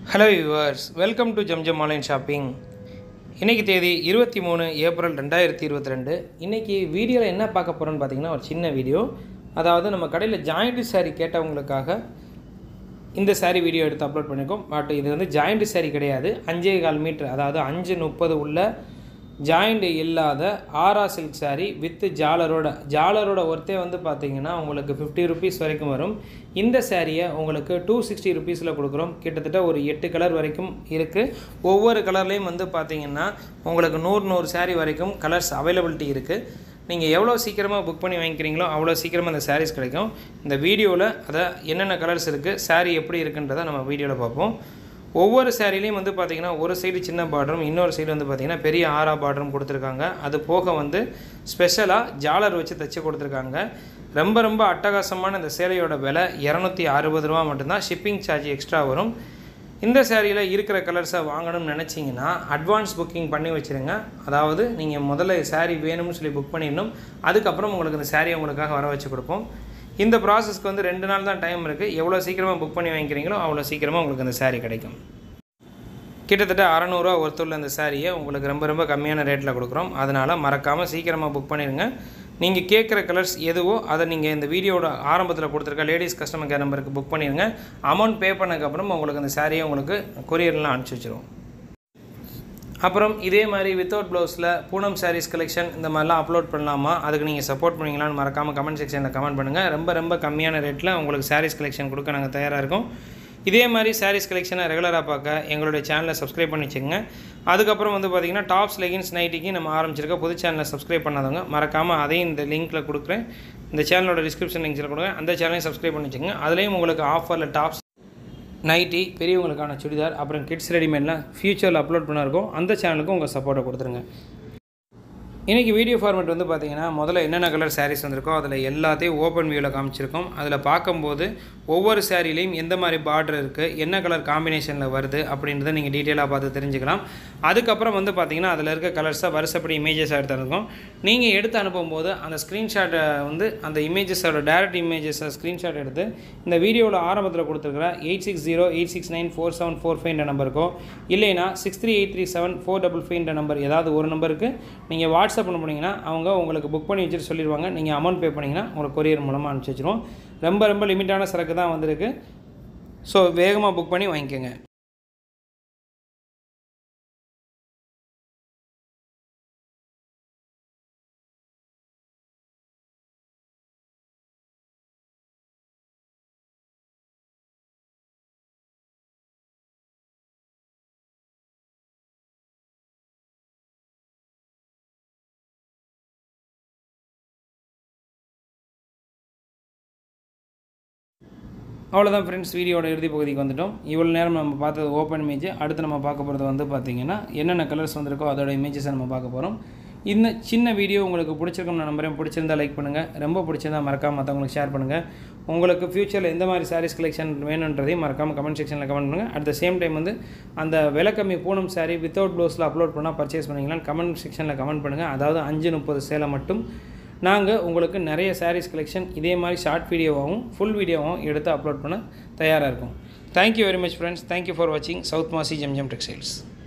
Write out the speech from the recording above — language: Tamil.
hello viewers welcome to Zamzam online shopping இன்றைக்கி தேதி இருபத்தி மூணு ஏப்ரல் ரெண்டாயிரத்தி இருபத்தி ரெண்டு இன்றைக்கி வீடியோவில் என்ன பார்க்க போகிறோன்னு பார்த்தீங்கன்னா ஒரு சின்ன வீடியோ அதாவது நம்ம கடையில் ஜாயிண்ட் saree கேட்டவங்களுக்காக இந்த saree வீடியோ எடுத்து அப்லோட் பண்ணியிருக்கோம் பட் இது வந்து ஜாயிண்ட் saree கிடையாது அஞ்சே கால் மீட்டர் அதாவது அஞ்சு முப்பது உள்ள ஜாயிண்ட் இல்லாத ஆரா சில்க் saree வித் ஜாலரோட ஜாலரோட ஒர்த்தே வந்து பார்த்தீங்கன்னா உங்களுக்கு ஃபிஃப்டி ருபீஸ் வரைக்கும் வரும் இந்த சாரியை உங்களுக்கு டூ சிக்ஸ்டி ருபீஸில் கொடுக்குறோம் கிட்டத்தட்ட ஒரு எட்டு கலர் வரைக்கும் இருக்குது ஒவ்வொரு கலர்லேயும் வந்து பார்த்தீங்கன்னா உங்களுக்கு நூறு நூறு saree வரைக்கும் கலர்ஸ் அவைலபிலிட்டி இருக்குது நீங்கள் எவ்வளோ சீக்கிரமாக புக் பண்ணி வாங்கிக்கிறீங்களோ அவ்வளோ சீக்கிரமாக அந்த sarees கிடைக்கும் இந்த வீடியோவில் அதை என்னென்ன கலர்ஸ் இருக்குது saree எப்படி இருக்குன்றதை நம்ம வீடியோவில் பார்ப்போம் ஒவ்வொரு சேரீலையும் வந்து பார்த்திங்கன்னா ஒரு சைடு சின்ன பார்டரும் இன்னொரு சைடு வந்து பார்த்திங்கன்னா பெரிய ஆரா பார்டரும் கொடுத்துருக்காங்க அது போக வந்து ஸ்பெஷலாக ஜாலர் வச்சு தைச்சி கொடுத்துருக்காங்க ரொம்ப ரொம்ப அட்டகாசமான இந்த சேலையோட விலை இரநூத்தி அறுபது ரூபா மட்டும்தான் ஷிப்பிங் சார்ஜ் எக்ஸ்ட்ரா வரும் இந்த சேரீயில் இருக்கிற கலர்ஸை வாங்கணும்னு நினச்சிங்கன்னா அட்வான்ஸ் புக்கிங் பண்ணி வச்சுருங்க அதாவது நீங்கள் முதல்ல saree வேணும்னு சொல்லி புக் பண்ணிடணும் அதுக்கப்புறம் உங்களுக்கு இந்த saree உங்களுக்காக வர வச்சு கொடுப்போம் இந்த ப்ராசஸ்க்கு வந்து ரெண்டு நாள் தான் டைம் இருக்குது எவ்வளோ சீக்கிரமாக புக் பண்ணி வாங்கிக்கிறீங்களோ அவ்வளோ சீக்கிரமாக உங்களுக்கு அந்த saree கிடைக்கும் கிட்டத்தட்ட அறநூறுவா ஒருத்தருள்ள அந்த சாரியை உங்களுக்கு ரொம்ப ரொம்ப கம்மியான ரேட்டில் கொடுக்குறோம் அதனால் மறக்காமல் சீக்கிரமாக புக் பண்ணிடுங்க நீங்கள் கேட்குற கலர்ஸ் எதுவோ அதை நீங்கள் இந்த வீடியோட ஆரம்பத்தில் கொடுத்துருக்க லேடிஸ் கஸ்டமர் கேர் நம்பருக்கு புக் பண்ணிடுங்க அமௌண்ட் பே பண்ணதுக்கப்புறம் உங்களுக்கு அந்த சாரியை உங்களுக்கு கொரியர்லாம் அனுப்பிச்சி வச்சிருவோம் அப்புறம் இதே மாதிரி வித்தவுட் ப்ளவுஸில் பூனம் சாரீஸ் கலெக்ஷன் இந்த மாதிரிலாம் அப்லோட் பண்ணலாமா அதுக்கு நீங்கள் சப்போர்ட் பண்ணீங்களான்னு மறக்காமல் கமெண்ட் செக்ஷனில் கமெண்ட் பண்ணுங்கள் ரொம்ப ரொம்ப கம்மியான ரேட்டில் உங்களுக்கு சாரீஸ் கலெக்ஷன் கொடுக்க நாங்கள் தயாராக இருக்கோம் இதே மாதிரி சாரீஸ் கலெக்ஷனை ரெகுலராக பார்க்க எங்களுடைய சேனலை சப்ஸ்கிரைப் பண்ணி வச்சுக்கோங்க அதுக்கப்புறம் வந்து பார்த்திங்கன்னா டாப்ஸ் லெகின்ஸ் நைட்டிக்கு நம்ம ஆரம்பிச்சிருக்க புது சேனலை சப்ஸ்கிரைப் பண்ணாதவங்க மறக்காமல் அதையும் இந்த லிங்க்கில் கொடுக்குறேன் இந்த சேனலோட டிஸ்கிரிப்ஷன் லிங்க்ஸில் கொடுங்க அந்த சேனலையும் சப்ஸ்கிரைப் பண்ணி வச்சுக்கோங்க அதுலேயும் உங்களுக்கு ஆஃபரில் டாப்ஸ் நைட்டி பெரியவங்களுக்கான சுடிதார் அப்புறம் கிட்ஸ் ரெடிமேட்லாம் ஃபியூச்சரில் அப்லோட் பண்ண இருக்கும் அந்த சேனலுக்கும் உங்கள் சப்போர்ட்டை கொடுத்துருங்க இன்றைக்கி வீடியோ ஃபார்மேட் வந்து பார்த்தீங்கன்னா முதல்ல என்னென்ன கலர் சாரீஸ் வந்திருக்கோ அதில் எல்லாத்தையும் ஓப்பன் வியூவில் காமிச்சிருக்கோம் அதில் பார்க்கும்போது ஒவ்வொரு சாரீலையும் எந்த மாதிரி பார்டர் இருக்குது என்ன கலர் காம்பினேஷனில் வருது அப்படின்றத நீங்கள் டீட்டெயிலாக பார்த்து தெரிஞ்சுக்கலாம் அதுக்கப்புறம் வந்து பார்த்தீங்கன்னா அதில் இருக்க கலர்ஸை வருஷப்படி இமேஜஸாக எடுத்துருக்கோம் நீங்கள் எடுத்து அனுப்பும்போது அந்த ஸ்க்ரீன்ஷாட்டை வந்து அந்த இமேஜஸோட டேரக்ட் இமேஜஸை ஸ்க்ரீன்ஷாட் எடுத்து இந்த வீடியோவில் ஆரம்பத்தில் கொடுத்துருக்குற eight six zero eight six nine four seven four ஃபைவ்ன்ற நம்பருக்கோ இல்லைனா six three eight three seven four double ஃபைவ்ன்ற நம்பர் ஏதாவது ஒரு நம்பருக்கு நீங்கள் வாட்ஸ்அப் பண்ண போனீங்கன்னா அவங்க உங்களுக்கு புக் பண்ணி வச்சுட்டு சொல்லிடுவாங்க நீங்கள் அமௌண்ட் பே பண்ணிங்கன்னா உங்களுக்கு கொரியர் மூலமாக அனுப்பிச்சி வச்சிருவோம் ரொம்ப ரொம்ப லிமிட்டான சரக்கு தான் வந்திருக்கு ஸோ வேகமாக புக் பண்ணி வாங்கிக்கோங்க அவ்வளோதான் ஃப்ரெண்ட்ஸ் வீடியோட இறுதி பகுதிக்கு வந்துட்டோம் இவ்வளோ நேரம் நம்ம பார்த்தது ஓப்பன் இமேஜ் அடுத்து நம்ம பார்க்க போகிறது வந்து பார்த்திங்கன்னா என்னென்ன கலர்ஸ் வந்திருக்கோ அதோட இமேஜஸை நம்ம பார்க்க போகிறோம் இந்த சின்ன வீடியோ உங்களுக்கு பிடிச்சிருக்கும் நான் நம்புறேன் பிடிச்சிருந்தா லைக் பண்ணுங்கள் ரொம்ப பிடிச்சிருந்தா மறக்காம மற்றவங்களுக்கு ஷேர் பண்ணுங்கள் உங்களுக்கு ஃப்யூச்சரில் எந்த மாதிரி சாரீஸ் கலெக்ஷன் வேணுன்றதையும் மறக்காமல் கமெண்ட் செக்ஷனில் கமெண்ட் பண்ணுங்கள் அட் த சேம் டைம் வந்து அந்த விலை கம்மி பூனம் சாரீ வித்தவுட் ப்ளவுஸில் அப்லோட் பண்ணால் பர்ச்சேஸ் பண்ணிங்களான்னு கமெண்ட் செக்ஷனில் கமெண்ட் பண்ணுங்கள் அதாவது அஞ்சு முப்பது சேலை மட்டும் நாங்கள் உங்களுக்கு நிறைய சாரீஸ் கலெக்ஷன் இதே மாதிரி ஷார்ட் வீடியோவாகவும் ஃபுல் வீடியோவாகவும் எடுத்து அப்லோட் பண்ண தயாராக இருக்கும் thank you very much friends thank you for வாட்சிங் சவுத் மாசி ஜம்ஜம் டெக்ஸ்டைல்ஸ்